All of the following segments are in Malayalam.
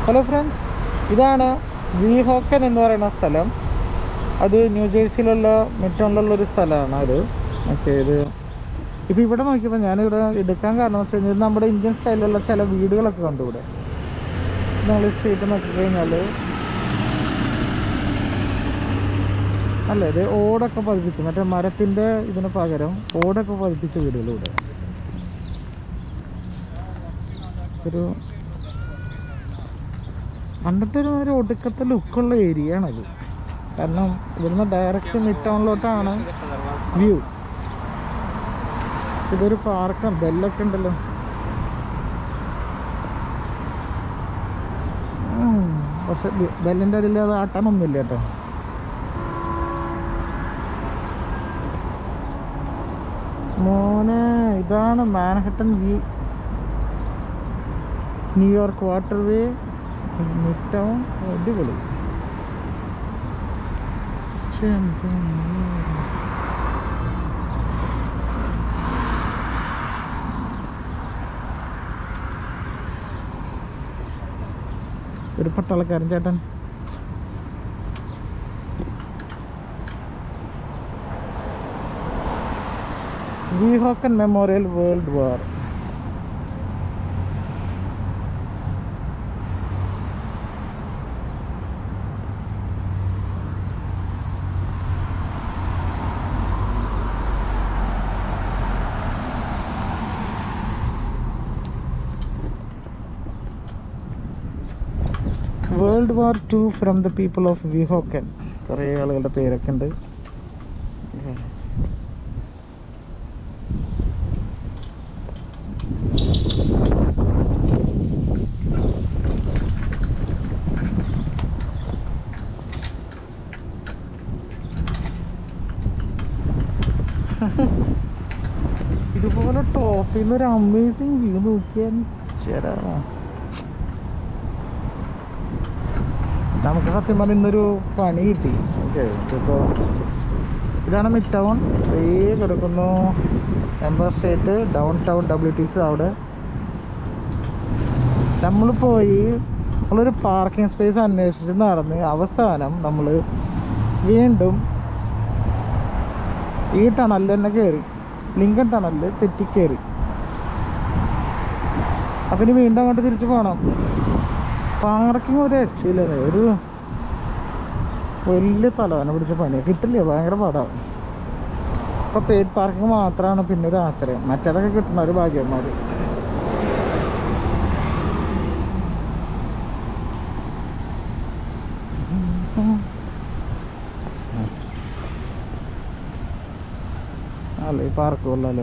ഹലോ ഫ്രണ്ട്സ് ഇതാണ് വീഹോക്കൻ എന്ന് പറയുന്ന സ്ഥലം അത് ന്യൂജേഴ്സിയിലുള്ള മിറ്റോണിലുള്ള ഒരു സ്ഥലമാണ് അത് ഓക്കെ ഇത് ഇപ്പോൾ ഇവിടെ നോക്കിയപ്പോൾ ഞാനിവിടെ എടുക്കാൻ കാരണം വെച്ച് കഴിഞ്ഞാൽ ഇത് നമ്മുടെ ഇന്ത്യൻ സ്റ്റൈലിലുള്ള ചില വീടുകളൊക്കെ കണ്ടു ഇവിടെ നമ്മൾ സ്ട്രീറ്റ് നോക്കിക്കഴിഞ്ഞാൽ അല്ല ഇത് ഓടൊക്കെ പതിപ്പിച്ച് മറ്റേ മരത്തിൻ്റെ ഇതിന് പകരം ഓടൊക്കെ പതിപ്പിച്ച വീടുകൾ ഇവിടെ ഒരു പണ്ടത്തെ ഒരു ഒരു ഒടുക്കത്തെ ലുക്കുള്ള ഏരിയ ആണത് കാരണം ഇവിടുന്ന് ഡയറക്റ്റ് മിഡ് ടൗണിലോട്ടാണ് വ്യൂ ഇതൊരു പാർക്കാണ് ബെല്ലൊക്കെ ഉണ്ടല്ലോ ഉം, പക്ഷെ ബെല്ലിൻ്റെ അടിയിൽ അത് ആട്ടാനൊന്നുമില്ല കേട്ടോ മോനെ ഇതാണ് Manhattan view New York waterway midtown അടിപൊളി ചെമ്പന്നൂർ. ഒരു പട്ടാളക്കാരൻ ചേട്ടൻ Weehawken memorial world war world war two from the people of Weehawken കുറേ ആളുകളുടെ പേരൊക്കെ ഉണ്ട് ഇതുപോലെ ടോപ്പിൽ നിന്ന് ഒരു അമേസിങ് വ്യൂ നോക്കിയാൽ ചേരാ നമുക്ക് സത്യം പറഞ്ഞാൽ ഇന്നൊരു പണി കിട്ടി ഓക്കെ ഇപ്പോൾ ഇതാണ് മിഡ് ടൗൺ ഈ കിടക്കുന്നു Empire State downtown W T C അവിടെ നമ്മൾ പോയി നമ്മളൊരു പാർക്കിംഗ് സ്പേസ് അന്വേഷിച്ച് നടന്ന് അവസാനം നമ്മൾ വീണ്ടും ഈ ടണലിൽ തന്നെ കയറി ലിങ്കൺ ടണലിൽ തെറ്റിക്കയറി അപ്പം ഇനി വീണ്ടും അങ്ങോട്ട് തിരിച്ചു പോകണം പാർക്കിംഗ് ഒരു രക്ഷയില്ലേ ഒരു വലിയ തലവേന പിടിച്ച പണിയാണ് കിട്ടില്ല ഭയങ്കര പാടാണ് ഇപ്പം പെയ്ഡ് പാർക്കിംഗ് മാത്രമാണ് പിന്നെ ഒരു ആശ്രയം മറ്റേതൊക്കെ കിട്ടുന്ന ഒരു ഭാഗ്യന്മാർ അല്ല ഈ പാർക്ക് കൊള്ളാലോ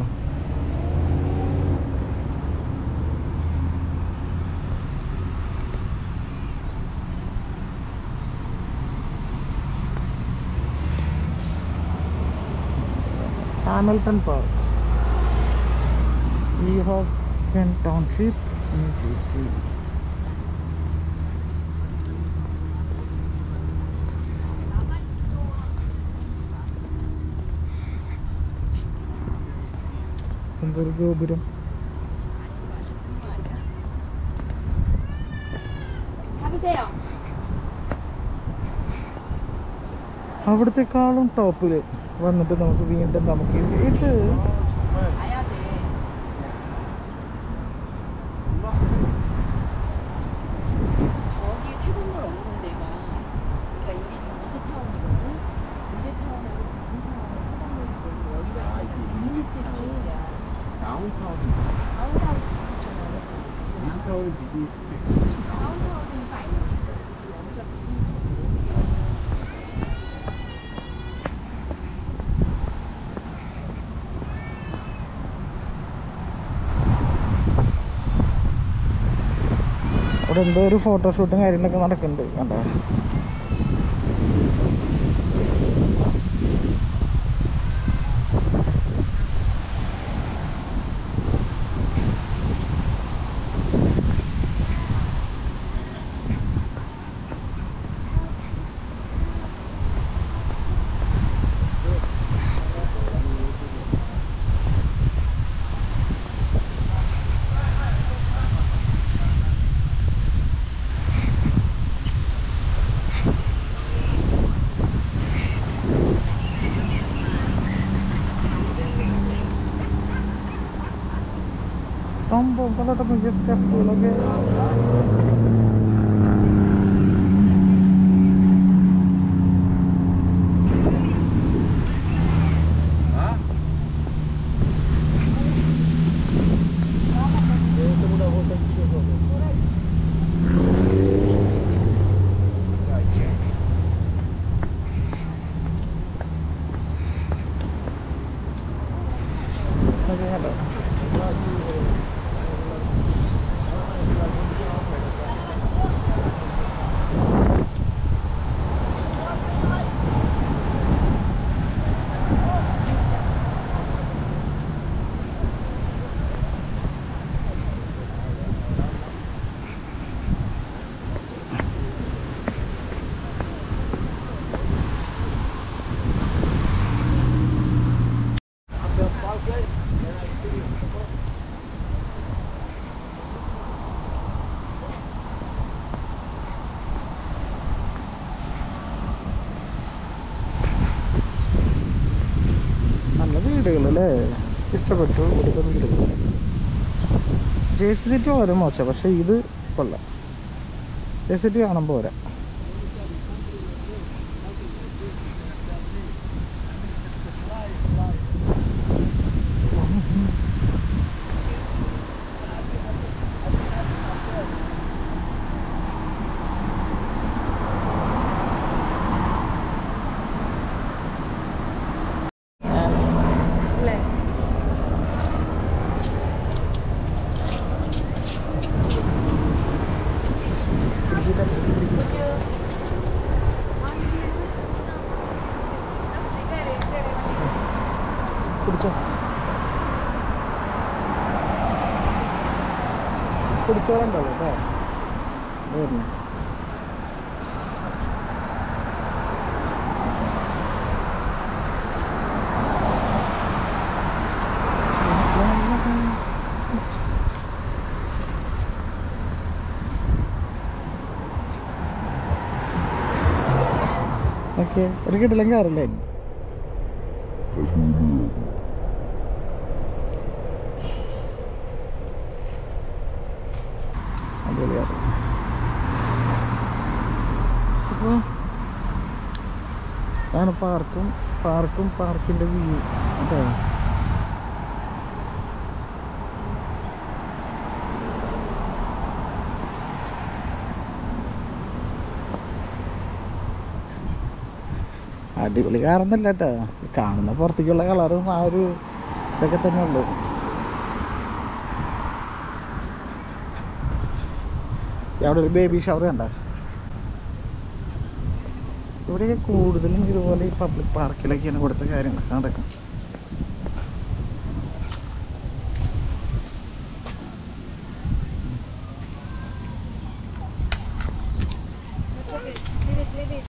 Hamilton Park. We have Kent Township, New Jersey. എന്തൊരു ഗോപുരം 잡으세요. അവിടത്തെക്കാളും ടോപ്പിൽ വന്നിട്ട് നമുക്ക് വീണ്ടും നമുക്ക് ഇത് 가야 돼. 저기 세 건물 없는 데가 그러니까 이게 미드타운이거든. 미드타운하고 다운타운에 세 건물 있고 여기가 있는 미니 스테이션이야. 다운타운 다운타운 있잖아. 다운타운 비즈니스 다운타운이니까 아니야. 여기가 അവിടെ എന്തോ ഒരു ഫോട്ടോഷൂട്ടും കാര്യങ്ങളൊക്കെ നടക്കുന്നുണ്ട് കണ്ടോ സംഭവം പല പുതിയ സ്റ്റെപ്പുകളൊക്കെ ഒക്കെ കണ്ടോ നല്ല വീടുകൾ അല്ലേ ഇഷ്ടപ്പെട്ടു ഇവിടുത്തെ വീടുകൾ ജേഴ്സി സിറ്റി വളരെ മോശം പക്ഷെ ഇത് കൊള്ളാം ജേഴ്സി സിറ്റി കാണാൻ പോരാ അല്ലേ പിടിച്ചോ പിടിച്ചോളുണ്ടാവും കേട്ടോ വരുന്നു ഓക്കെ ഒരു കിട്ടില്ലെങ്കിൽ കാറല്ലേ അടിപൊളിയാണ് അപ്പോൾ അതാണ് പാർക്കും പാർക്കും പാർക്കിൻ്റെ വ്യൂ കേട്ടോ അടിപൊളി കാറൊന്നല്ല കേട്ടോ കാണുന്ന പുറത്തേക്കുള്ള കളറും ആ ഒരു ഇതൊക്കെ തന്നെ ഉള്ളു അവിടെ ഒരു ബേബി ഷവർ കണ്ട ഇവിടെ കൂടുതലും ഇതുപോലെ ഈ പബ്ലിക് പാർക്കിലൊക്കെയാണ് ഇവിടുത്തെ കാര്യങ്ങൾ നടക്കും